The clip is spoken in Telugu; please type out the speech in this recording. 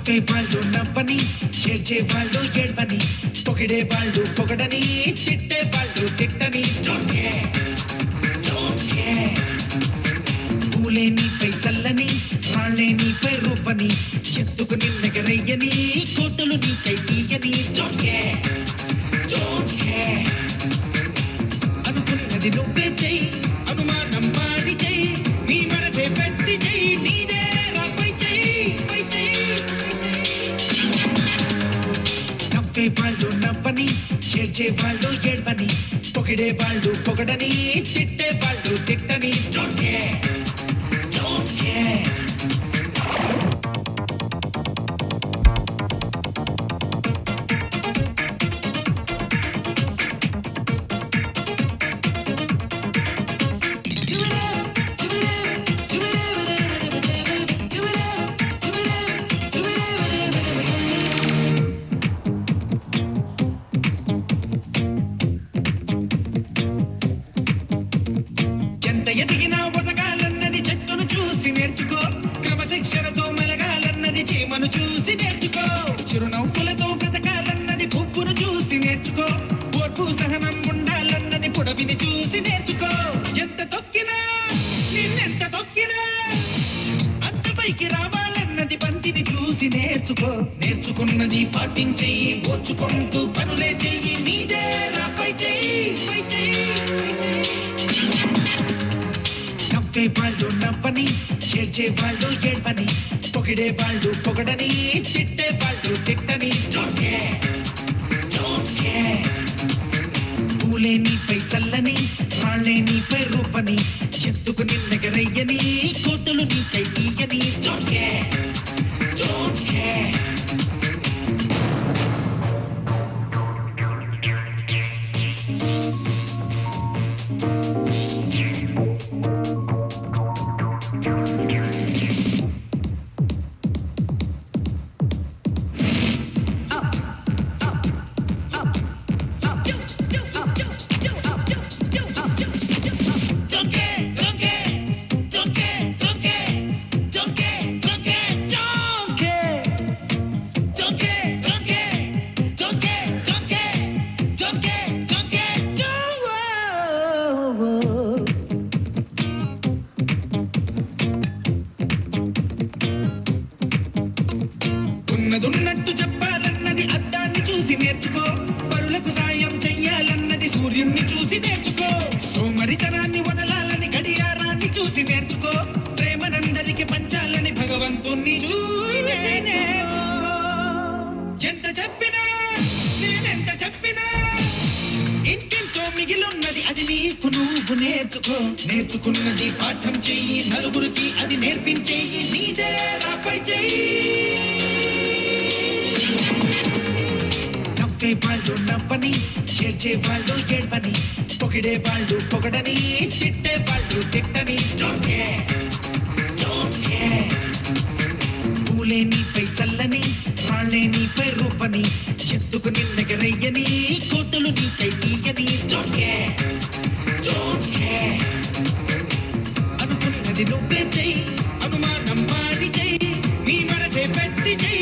నవ్వే వాళ్ళు నవ్వని చేర్చే వాళ్ళు ఏడ్వని పొగిడే వాళ్ళు పొగడని తిట్టే వాళ్ళు తిట్టని Don't care, don't care. పూలే నీపై చల్లని రాళ్ళే నీపై రూపని ఎత్తుకు నిన్నెగరయ్యని కోతలు నీకై తీయని Don't care, don't care. అనుకున్నది నువ్వే చెయ్యి అనుమానం మాని చెయ్యి నీ మనసే పెట్టి చెయ్యి నీదే రాపై చెయ్యి పై చెయ్యి నవ్వే వాళ్ళు నవ్వని చేర్చే వాళ్ళు ఏడ్వని పొగిడే వాళ్ళు పొగడని తిట్టే వాళ్ళు తిట్టని Don't care, don't care. ఎంత ఎదిగినా ఒదగాలన్నది చెట్టును చూసి నేర్చుకో క్రమశిక్షణతో మెలగాలన్నది చీమను చూసి నేర్చుకో చిరునవ్వులతో బ్రతకాలన్నది పువ్వును చూసి నేర్చుకో ఓర్పు సహనం ఉండాలన్నది పొడవిని చూసి నేర్చుకో ఎంత తొక్కినా నిన్నెంత తొక్కినా అంతపైకి రావాలన్నది బంతిని చూసి నేర్చుకో నేర్చుకున్నది పాటించెయ్యి ఓర్చుకుంటూ పనులే చెయ్యి నీదే రాపై చెయ్యి పై చెయ్యి పై చెయ్యి నవ్వే వాళ్ళు నవ్వని చేర్చే వాళ్ళు ఏడ్వని పొగిడే వాళ్ళు పొగడని తిట్టే వాళ్ళు తిట్టని Don't care, don't care. పూలే నీపై చల్లని రాళ్ళే నీపై రూపని ఎత్తుకు నిన్నెగరయ్యని కోతులు నీకై తీయని Don't care, don't care. Don't care, don't care, don't care, don't care, don't care, don't care, don't care. Don't care, don't care, don't care, don't care, don't care, don't care, don't ఉన్నదున్నట్టు చెప్పాలన్నది అద్దాన్ని చూసి నేర్చుకో పరులకు సాయం చెయ్యాలన్నది సూర్యుణ్ణి చూసి నేర్చుకో సోమరితనాన్ని వదలాలని గడియారాన్ని చూసి నేర్చుకో ప్రేమనందరికి పంచాలని భగవంతుణ్ణి చూసి నేర్చుకో ఎంత చెప్పినా నేనెంత చెప్పినా ఇంకెంతో మిగిలున్నది అది నీకు నువ్వు నేర్చుకో నేర్చుకున్నది పాఠం చెయ్యి నలుగురికి అది నేర్పించేయి నీదే రాపై చెయ్యి నవ్వే వాళ్ళు నవ్వని చేర్చే వాళ్ళు ఏడ్వని పొగిడే వాళ్ళు పొగడని తిట్టే వాళ్ళు తిట్టని Don't care, don't care. పూలే నీపై చల్లని రాళ్ళే నీపై రూపని ఎత్తుకు నిన్నెగరయ్యని కోతులు నీకై తీయని Don't care, don't care. అనుకున్నది నువ్వే చెయ్యి అనుమానం మాని చెయ్యి నీ మనసే పెట్టి చెయ్యి